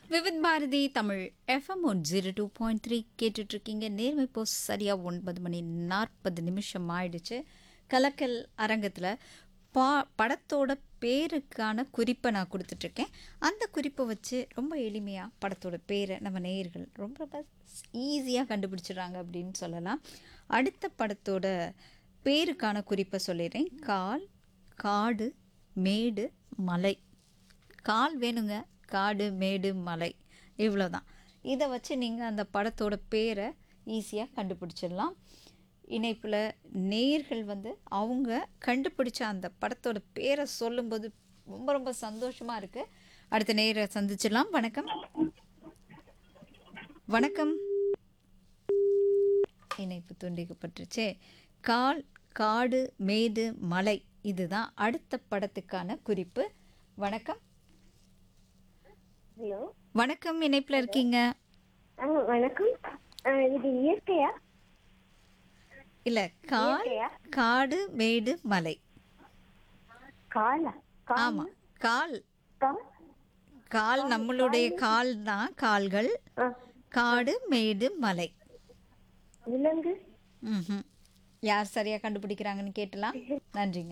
Vividh Bharati Tamil FM one zero two point three கேட்டுட்ருக்கீங்க நேர்மை இப்போ சரியாக ஒன்பது மணி நாற்பது நிமிஷம் ஆயிடுச்சு கலக்கல் அரங்கத்தில் பா படத்தோட பேருக்கான குறிப்பை நான் கொடுத்துட்ருக்கேன் அந்த குறிப்பை வச்சு ரொம்ப எளிமையாக படத்தோட பேரை நம்ம நேயர்கள் ரொம்ப ரொம்ப ஈஸியாக கண்டுபிடிச்சிடுறாங்க அப்படின்னு சொல்லலாம் அடுத்த படத்தோட பேருக்கான குறிப்பை சொல்லிடுறேன் கால் காடு மேடு மலை கால் வேணுங்க காடு மேடு மலை இவ்வளோதான் இதை வச்சு நீங்கள் அந்த படத்தோட பேரை ஈஸியாக கண்டுபிடிச்சிடலாம் இணைப்பில் நேயர்கள் வந்து அவங்க கண்டுபிடிச்ச அந்த படத்தோட பேரை சொல்லும்போது ரொம்ப ரொம்ப சந்தோஷமாக இருக்குது அடுத்த நேயரை சந்திச்சிடலாம் வணக்கம் வணக்கம் இணைப்பு துண்டிக்கப்பட்டுருச்சே கால் காடு மேடு மலை இதுதான் அடுத்த படத்துக்கான குறிப்பு வணக்கம் ஹலோ வணக்கம் இணைப்பில் இருக்கீங்க ஆ வணக்கம் ஆ, இது இயற்கையா இல்லை கால் இயற்கையா? காடு மேடு மலை காலா கால் ஆமாம் கால் கால் கால் நம்மளுடைய கால் தான் கால்கள் ஆ, காடு மேடு மலை விலங்கு ம் யார் சரியாக கண்டுபிடிக்கிறாங்கன்னு கேட்டலாம் நன்றிங்க